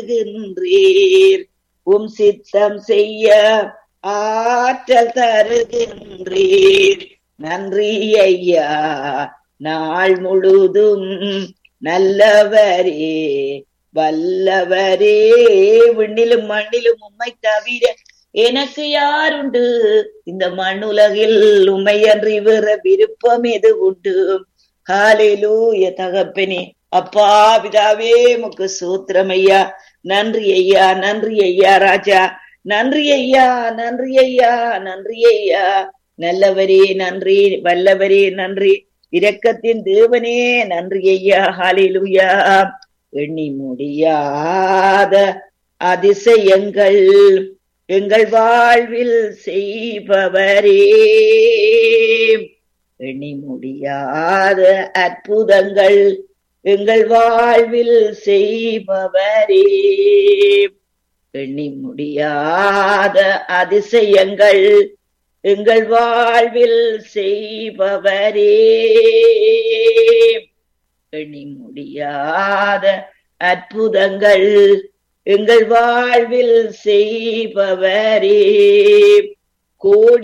தருகின்றீர் உம் சித்தம் செய்ய ஆற்றல் தருகின்றீர் நன்றி ஐயா நாள் முழுதும் நல்லவரே வல்லவரே விண்ணிலும் மண்ணிலும் உம்மை தவிர எனக்கு யாருண்டு இந்த மண்ணுலகில் உண்மையன்றி வேற விருப்பம் எது உண்டு ஹாலேலூய தகப்பனே அப்பா பிதாவே முக்கு சூத்திரம் ஐயா நன்றி ஐயா நன்றி ஐயா ராஜா நன்றி ஐயா நன்றி ஐயா நன்றி ஐயா நல்லவரே நன்றி வல்லவரே நன்றி இரக்கத்தின் தேவனே நன்றி ஐயா ஹாலேலூயா எண்ணி முடியாத அதிசயங்கள் எங்கள் வாழ்வில் செய்பவரே எண்ணி முடியாத அற்புதங்கள் எங்கள் வாழ்வில் செய்பவரே எண்ணி முடியாத அதிசயங்கள் எங்கள் வாழ்வில் செய்பவரே எண்ணி முடியாத அற்புதங்கள் எங்கள் வாழ்வில் செய்பவரே கோடி